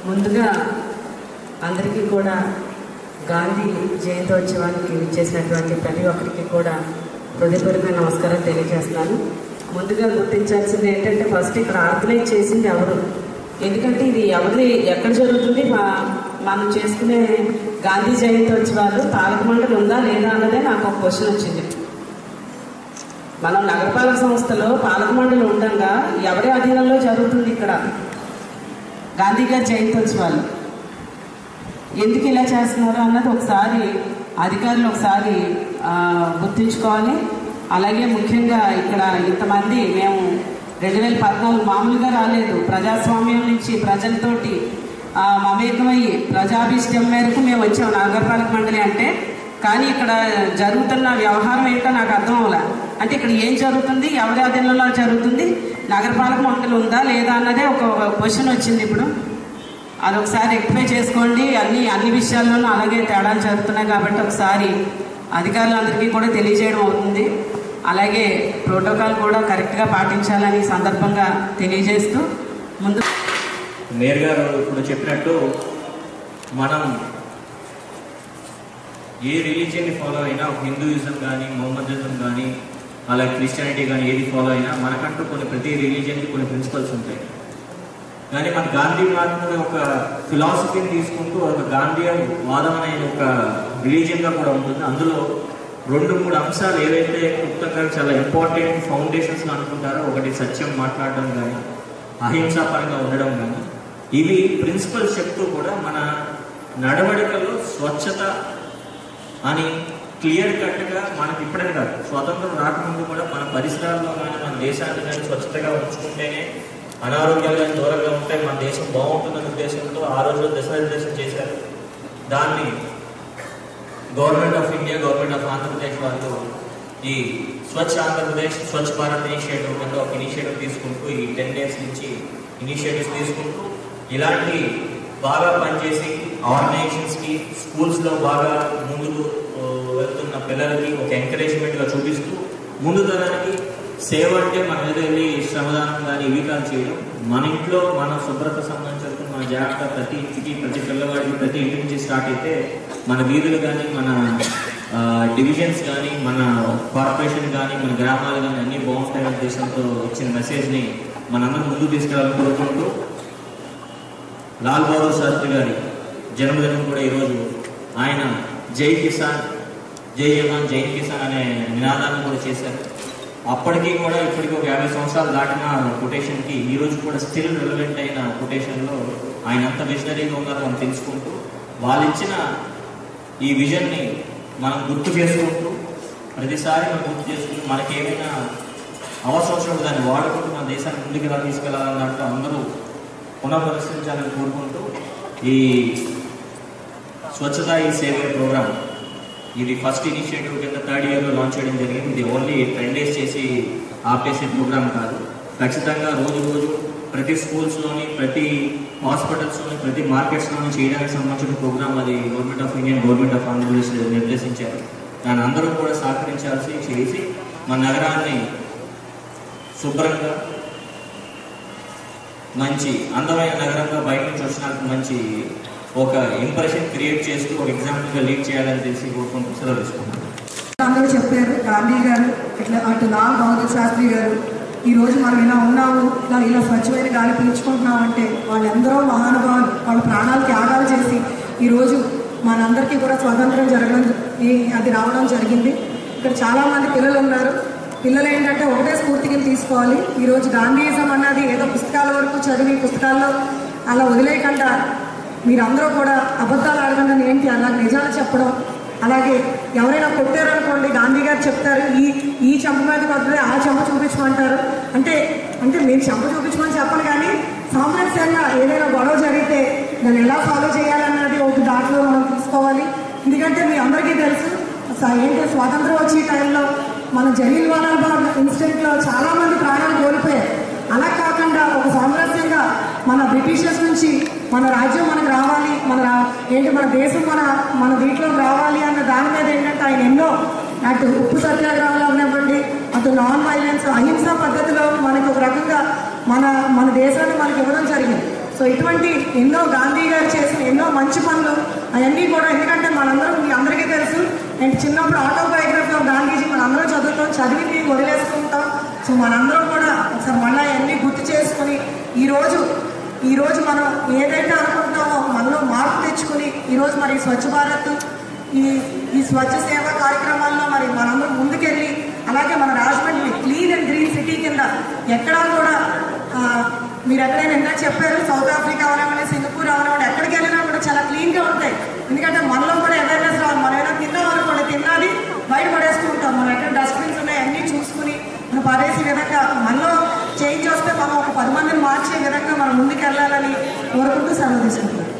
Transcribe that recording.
ముందుగా అందరికీ కూడా గాంధీ జయంతోత్సవానికి విచ్చేసినటువంటి ప్రతి ఒక్కరికి కూడా హృదయపూర్వక నమస్కారం తెలియజేస్తున్నాను ముందుగా గుర్తించాల్సింది ఏంటంటే ఫస్ట్ ఇక్కడ ఆర్గనైజ్ చేసింది ఎవరు ఎందుకంటే ఇది ఎవరిది ఎక్కడ జరుగుతుంది మా- మనం చేసుకునే గాంధీ జయంతోత్సవాలు పాలక మండలి ఉందా లేదా అన్నదే నాకు ఒక క్వశ్చన్ వచ్చింది మనం నగరపాలక సంస్థలో పాలక మండలి ఉండగా ఎవరి అధీనంలో జరుగుతుంది ఇక్కడ గాంధీ గారి జయంతోత్సవాలు ఎందుకు ఇలా చేస్తున్నారు అన్నది ఒకసారి అధికారులు ఒకసారి ఆ, గుర్తుంచుకోవాలి అలాగే ముఖ్యంగా ఇక్కడ ఇంతమంది మేము రెండు వేల పద్నాలుగు మామూలుగా రాలేదు ప్రజాస్వామ్యం నుంచి ప్రజలతోటి ఆ, మమేకమయ్యి ప్రజాభిష్టం మేరకు మేము వచ్చాము నగరపాలక మండలి అంటే కానీ ఇక్కడ జరుగుతున్న వ్యవహారం ఏంటో నాకు అర్థం అవ్వలే అంటే ఇక్కడ ఏం జరుగుతుంది ఎవరి అధీనంలో జరుగుతుంది నగరపాలక మండలి ఉందా లేదా అన్నదే ఒక క్వశ్చన్ వచ్చింది ఇప్పుడు అది ఒకసారి రెక్టిఫై చేసుకోండి అన్ని అన్ని విషయాల్లోనూ అలాగే తేడాలు జరుగుతున్నాయి కాబట్టి ఒకసారి అధికారులందరికీ కూడా తెలియజేయడం అవుతుంది అలాగే ప్రోటోకాల్ కూడా కరెక్ట్గా పాటించాలని ఈ సందర్భంగా తెలియజేస్తూ ముందు మేయర్ గారు ఇప్పుడు చెప్పినట్టు మనం ఏ రిలీజియన్ని ఫాలో అయినా హిందూయిజం కానీ మొహమ్మదిజం కానీ అలాగే క్రిస్టియానిటీ కానీ ఏది ఫాలో అయినా మనకంటూ కొన్ని ప్రతి రిలీజియన్కి కొన్ని ప్రిన్సిపల్స్ ఉంటాయి కానీ మన గాంధీ మహాత్ముడు ఒక ఫిలాసఫీని తీసుకుంటూ ఒక గాంధీ వాదం అనే ఒక రిలీజియన్గా కూడా ఉంటుంది అందులో రెండు మూడు అంశాలు ఏవైతే క్లుప్తంగా చాలా ఇంపార్టెంట్ ఫౌండేషన్స్ అనుకుంటారో ఒకటి సత్యం మాట్లాడడం కానీ అహింసాపరంగా ఉండడం కానీ ఇవి ప్రిన్సిపల్స్ చెప్తూ కూడా మన నడవడికలో స్వచ్ఛత అని క్లియర్ కట్గా మనకి ఇప్పుడే కాదు స్వతంత్రం రాకముందు కూడా మన పరిసరాల్లో కానీ మన దేశాన్ని కానీ స్వచ్ఛతగా ఉంచుకుంటేనే అనారోగ్యాలు కానీ దూరంగా ఉంటే మన దేశం బాగుంటుందనే ఉద్దేశంతో ఆ రోజుల్లో దిశానిర్దేశం చేశారు దాన్ని government of India government of Andhra Pradesh వాళ్ళు ఈ స్వచ్ఛ ఆంధ్రప్రదేశ్ స్వచ్ఛ భారత్ ఇనిషియేటివ్ కింద ఒక ఇనిషియేటివ్ తీసుకుంటూ ఈ టెన్ డేస్ నుంచి ఇనిషియేటివ్స్ తీసుకుంటూ ఇలాంటి బాగా పనిచేసి ఆర్గనైజేషన్స్కి స్కూల్స్లో బాగా ముందుకు ఆ, వెళ్తున్న పిల్లలకి ఒక ఎంకరేజ్మెంట్గా చూపిస్తూ ముందు తరానికి సేవ అంటే మన మీద వెళ్ళి శ్రమదానం కానీ ఇవి కానీ చేయడం మన ఇంట్లో మన శుభ్రత సంబంధించిన మన జాగ్రత్త ప్రతి ఇంటికి ప్రతి పిల్లవాడికి ప్రతి ఇంటి నుంచి స్టార్ట్ అయితే మన వీధులు కానీ మన డివిజన్స్ కానీ మన కార్పొరేషన్ కానీ మన గ్రామాలు కానీ అన్నీ బాగుంటాయనే ఉద్దేశంతో ఇచ్చిన మెసేజ్ని మనందరం ముందుకు తీసుకెళ్ళాలని కోరుకుంటూ లాల్ బహదూర్ శాస్త్రి గారి జన్మదినం కూడా ఈరోజు ఆయన జై కిసాన్ జై జవాన్ జై కిసాన్ అనే నినాదాన్ని కూడా చేశారు అప్పటికి కూడా ఇప్పటికి ఒక యాభై సంవత్సరాలు దాటిన కొటేషన్కి ఈ రోజు కూడా స్టిల్ రిలవెంట్ అయిన కొటేషన్లో ఆయన ఎంత విజనరీగా ఉన్నారో మనం తెలుసుకుంటూ వాళ్ళు ఇచ్చిన ఈ విజన్ని మనం గుర్తు చేసుకుంటూ ప్రతిసారి మనం గుర్తు చేసుకుంటూ మనకేమైనా అవసరం వచ్చినప్పుడు దాన్ని వాడుకుంటూ మన దేశాన్ని ముందుకు ఎలా తీసుకెళ్లాలని దాంట్లో అందరూ పునఃపరిశీలించాలని కోరుకుంటూ ఈ స్వచ్ఛత ఈ సేవ ప్రోగ్రామ్ ఇది ఫస్ట్ ఇనిషియేటివ్ కింద థర్డ్ ఇయర్లో లాంచ్ చేయడం జరిగింది ఇది ఓన్లీ టెన్ డేస్ చేసి ఆపేసే ప్రోగ్రామ్ కాదు ఖచ్చితంగా రోజు రోజు ప్రతి స్కూల్స్లోని ప్రతి హాస్పిటల్స్లోని ప్రతి మార్కెట్స్లోని చేయడానికి సంబంధించిన ప్రోగ్రామ్ అది government of India government of Andhra Pradesh నిర్దేశించారు దాని అందరూ కూడా సహకరించాల్సి చేసి మన నగరాన్ని శుభ్రంగా మంచి అందమైన నగరంగా బయట నుంచి వచ్చినందుకు మంచి ఒక ఇంప్రెషన్ క్రియేట్ చేస్తూ ఒక ఎగ్జాంపుల్గా లీడ్ చేయాలని తెలిసి కోరుకుంటూ సెలవు తీసుకుంటాను అందరూ చెప్పారు గాంధీ గారు ఇట్లా అటు లాల్ బహదూర్ శాస్త్రి గారు ఈ రోజు మనం ఇలా ఉన్నాము ఇలా ఇలా స్వచ్ఛమైన గాలి పీల్చుకుంటున్నాం అంటే వాళ్ళందరూ మహానుభావులు వాళ్ళ ప్రాణాలు త్యాగాలు చేసి ఈరోజు మనందరికీ కూడా స్వాతంత్రం జరగడం ఈ- అది రావడం జరిగింది ఇక్కడ చాలామంది పిల్లలు ఉన్నారు పిల్లలు ఏంటంటే ఒకటే స్ఫూర్తికి తీసుకోవాలి ఈరోజు గాంధీయిజం అన్నది ఏదో పుస్తకాల వరకు చదివి పుస్తకాల్లో అలా వదిలేయకుండా మీరందరూ కూడా అబద్ధాలు ఆడకుండా ఏంటి అలా నిజాలు చెప్పడం అలాగే ఎవరైనా కొట్టారనుకోండి గాంధీ గారు చెప్తారు ఈ ఈ చెంప మీద కొడితే ఆ చెంప చూపించమంటారు అంటే అంటే మీరు చెంప చూపించమని చెప్పను కానీ సామరస్యంగా ఏదైనా గొడవ జరిగితే దాన్ని ఎలా ఫాలో చేయాలన్నది ఒక దాంట్లో మనం తీసుకోవాలి ఎందుకంటే మీ అందరికీ తెలుసు స- ఏంటి స్వాతంత్రం వచ్చే టైంలో మన జలీల్ వాలాబాగ్ ఇన్సిడెంట్లో చాలామంది ప్రాణాలు కోల్పోయారు అలా కాకుండా ఒక సామరస్యంగా మన బ్రిటిషర్స్ నుంచి మన రాజ్యం మనకు రావాలి మన రా- ఏంటి మన దేశం మన మన దీంట్లో రావాలి అన్న దాని మీద ఏంటంటే ఆయన ఎన్నో అటు ఉప్పు సత్యాగ్రహాలు అవ్వనివ్వండి అటు నాన్ వైలెన్స్ అహింసా పద్ధతిలో మనకి ఒక రకంగా మన మన దేశాన్ని మనకి ఇవ్వడం జరిగింది సో ఇటువంటి ఎన్నో గాంధీ గారు చేసిన ఎన్నో మంచి పనులు అవన్నీ కూడా ఎందుకంటే మనందరం మీ అందరికీ తెలుసు నేను చిన్నప్పుడు ఆటోబయోగ్రఫీ ఆఫ్ గాంధీజీ మనందరం చదువుతాం చదివి వదిలేసుకుంటాం సో మనందరం కూడా ఒకసారి మళ్ళీ అవన్నీ గుర్తు చేసుకొని ఈరోజు ఈరోజు మనం ఏదైతే అనుకుంటామో మనలో మార్పు తెచ్చుకుని ఈరోజు మరి స్వచ్ఛ భారత్ ఈ ఈ స్వచ్ఛ సేవ కార్యక్రమాల్లో మరి మనందరం ముందుకెళ్ళి అలాగే మన Rajahmundry clean and green city కింద ఎక్కడా కూడా ఆ, మీరు ఎక్కడైనా ఇందాక చెప్పారు సౌత్ ఆఫ్రికా అవనివ్వండి సింగపూర్ అవనివ్వండి ఎక్కడికి వెళ్ళినా కూడా చాలా క్లీన్గా ఉంటాయి ఎందుకంటే మనలో కూడా అవేర్నెస్ రావాలి మనం ఏదైనా తిన్నాం అనుకోండి తిన్నది బయట పడేస్తూ ఉంటాం మనం ఎక్కడ డస్ట్బిన్స్ ఉన్నాయి అన్నీ చూసుకుని మనం పడేసే విధంగా మనలో చేంజ్ వస్తే మనం ఒక పది మందిని మార్చే విధంగా మనం ముందుకు వెళ్ళాలని కోరుకుంటూ సెలవు తీసుకుంటాం